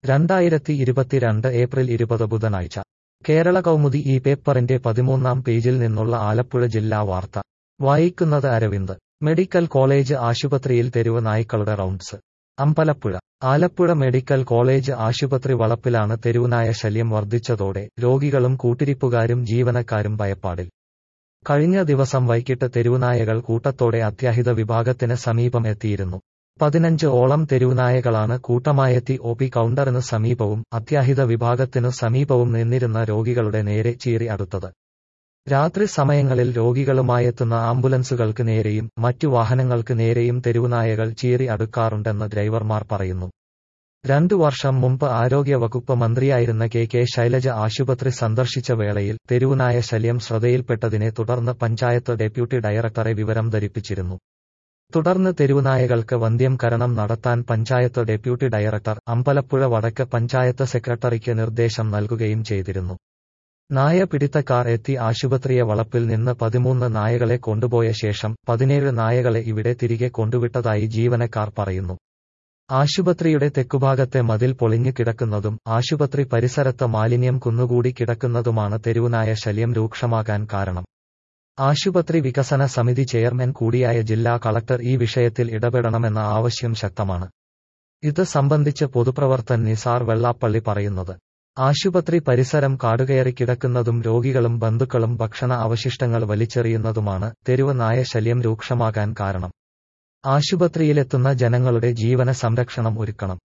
രണ്ടായിരത്തി ഇരുപത്തിരണ്ട് ഏപ്രിൽ ഇരുപത് ബുധനാഴ്ച കേരള കൗമുദി ഈ പേപ്പറിന്റെ പതിമൂന്നാം പേജിൽ നിന്നുള്ള ആലപ്പുഴ ജില്ലാ വാർത്ത വായിക്കുന്നത് അരവിന്ദ് മെഡിക്കൽ കോളേജ് ആശുപത്രിയിൽ തെരുവ് നായ്ക്കളുടെ rounds Ambalappuzha Alappuzha medical college ആശുപത്രി വളപ്പിലാണ് തെരുവുനായ ശല്യം വർദ്ധിച്ചതോടെ രോഗികളും കൂട്ടിരിപ്പുകാരും ജീവനക്കാരും ഭയപ്പാടിൽ കഴിഞ്ഞ ദിവസം വൈകിട്ട് തെരുവുനായകൾ കൂട്ടത്തോടെ അത്യാഹിത വിഭാഗത്തിന് സമീപം എത്തിയിരുന്നു പതിനഞ്ച് ഓളം തെരുവുനായകളാണ് കൂട്ടമായെത്തി ഒ പി കൗണ്ടറിനു സമീപവും അത്യാഹിത വിഭാഗത്തിനു സമീപവും നിന്നിരുന്ന രോഗികളുടെ നേരെ ചീറി അടുത്തത് രാത്രി സമയങ്ങളിൽ രോഗികളുമായെത്തുന്ന ആംബുലൻസുകൾക്ക് നേരെയും മറ്റു വാഹനങ്ങൾക്ക് നേരെയും തെരുവുനായകൾ ചീറി അടുക്കാറുണ്ടെന്ന് ഡ്രൈവർമാർ പറയുന്നു രണ്ടു വർഷം മുമ്പ് ആരോഗ്യവകുപ്പ് മന്ത്രിയായിരുന്ന കെ കെ ശൈലജ ആശുപത്രി സന്ദർശിച്ച വേളയിൽ തെരുവുനായ ശല്യം ശ്രദ്ധയിൽപ്പെട്ടതിനെ തുടർന്ന് പഞ്ചായത്ത് ഡെപ്യൂട്ടി ഡയറക്ടറെ വിവരം ധരിപ്പിച്ചിരുന്നു തുടർന്ന് തെരുവുനായകൾക്ക് വന്ധ്യം കരണം നടത്താൻ പഞ്ചായത്ത് ഡെപ്യൂട്ടി ഡയറക്ടർ അമ്പലപ്പുഴ വടക്ക് പഞ്ചായത്ത് സെക്രട്ടറിക്ക് നിർദ്ദേശം നൽകുകയും ചെയ്തിരുന്നു നായ പിടിത്തക്കാർ എത്തി ആശുപത്രിയെ വളപ്പിൽ നിന്ന് പതിമൂന്ന് നായകളെ കൊണ്ടുപോയ ശേഷം പതിനേഴ് നായകളെ ഇവിടെ തിരികെ കൊണ്ടുവിട്ടതായി ജീവനക്കാർ പറയുന്നു ആശുപത്രിയുടെ തെക്കുഭാഗത്തെ മതിൽ പൊളിഞ്ഞു കിടക്കുന്നതും ആശുപത്രി പരിസരത്ത് മാലിന്യം കുന്നുകൂടി കിടക്കുന്നതുമാണ് തെരുവുനായ ശല്യം രൂക്ഷമാകാൻ കാരണം ആശുപത്രി വികസന സമിതി ചെയർമാൻ കൂടിയായ ജില്ലാ കളക്ടർ ഈ വിഷയത്തിൽ ഇടപെടണമെന്ന ആവശ്യം ശക്തമാണ് ഇത് സംബന്ധിച്ച് പൊതുപ്രവർത്തൻ നിസാർ വെള്ളാപ്പള്ളി പറയുന്നത് ആശുപത്രി പരിസരം കാടുകയറി കിടക്കുന്നതും രോഗികളും ബന്ധുക്കളും ഭക്ഷണ അവശിഷ്ടങ്ങൾ വലിച്ചെറിയുന്നതുമാണ് തെരുവ് നായ ശല്യം രൂക്ഷമാകാൻ കാരണം ആശുപത്രിയിലെത്തുന്ന ജനങ്ങളുടെ ജീവന സംരക്ഷണം ഒരുക്കണം